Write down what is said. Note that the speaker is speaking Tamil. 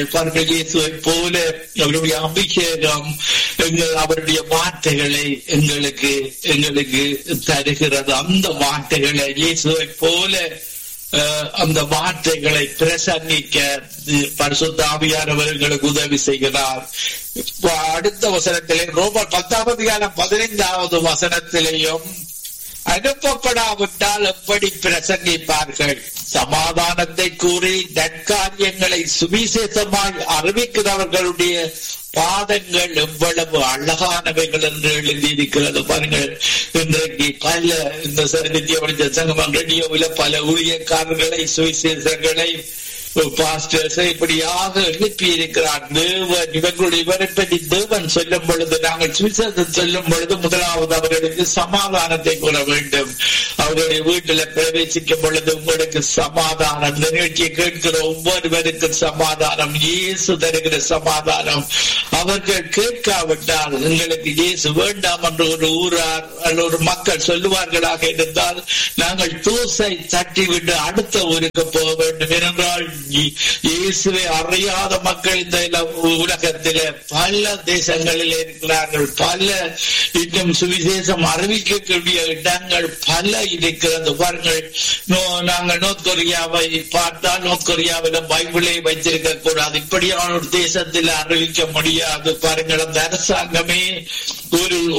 பாருங்கள் இயேசுவை போல அவருடைய அபிஷேகம் எங்கள் அவருடைய வார்த்தைகளை எங்களுக்கு எங்களுக்கு தருகிறது அந்த வார்த்தைகளை இயேசுவை போல அஹ், அந்த வார்த்தைகளை பிரசங்கிக்க பரிசுத்தாவியானவர்களுக்கு உதவி செய்கிறார் இப்ப அடுத்த வசனத்திலே ரோமர் பத்தாம் அதிகாரம் பதினைந்தாவது வசனத்திலேயும் அனுப்பப்படாவிட்டால் எப்படி பிரசங்கிப்பார்கள் சமாதானத்தை கூறி நற்காரியங்களை சுவிசேஷமாய் அறிவிக்கிறவர்களுடைய பாதங்கள் எவ்வளவு அழகானவைகள் என்று எழுதியிருக்கிறது பாருங்கள் இன்றைக்கு பல இந்த நித்திய வணிக சங்கமம் ரேடியோவில் பல ஊழியக்காரர்களை சுவிசேஷங்களை பாஸ்டர்ஸ் இப்படியாக எழுப்பி இருக்கிறார் தேவன் இவர்களுடைய இவரை பற்றி தேவன் சொல்லும் பொழுது நாங்கள் சுவிசேஷம் சொல்லும் பொழுது முதலாவது அவர்களுக்கு சமாதானத்தை கூற வேண்டும் அவர்களுடைய வீட்டில் பிரவேசிக்கும் பொழுது உங்களுக்கு சமாதானம் இந்த நிகழ்ச்சியை கேட்கிற ஒவ்வொருவருக்கும் சமாதானம் இயேசு தருகிற சமாதானம் அவர்கள் கேட்காவிட்டால் எங்களுக்கு இயேசு வேண்டாம் என்று ஒரு ஊரார் அல்ல ஒரு மக்கள் சொல்லுவார்களாக இருந்தால் நாங்கள் தூசை தட்டிவிட்டு அடுத்த ஊருக்கு போக வேண்டும் ஏனென்றால் இ- இயேசுவை அறியாத மக்கள் இந்த இல- உலகத்திலே பல தேசங்களில் இருக்கிறார்கள் பல இன்னும் சுவிசேஷம் அறிவிக்கக்கூடிய இடங்கள் பல இருக்கிறது பாருங்கள் நோ- நாங்கள் நோக்கொரியாவை பார்த்தால் நோக்கொரியாவில் பைபிளை வைத்திருக்க கூடாது இப்படியான ஒரு தேசத்தில் அறிவிக்க முடியாது பாருங்கள் அந்த அரசாங்கமே ஒரு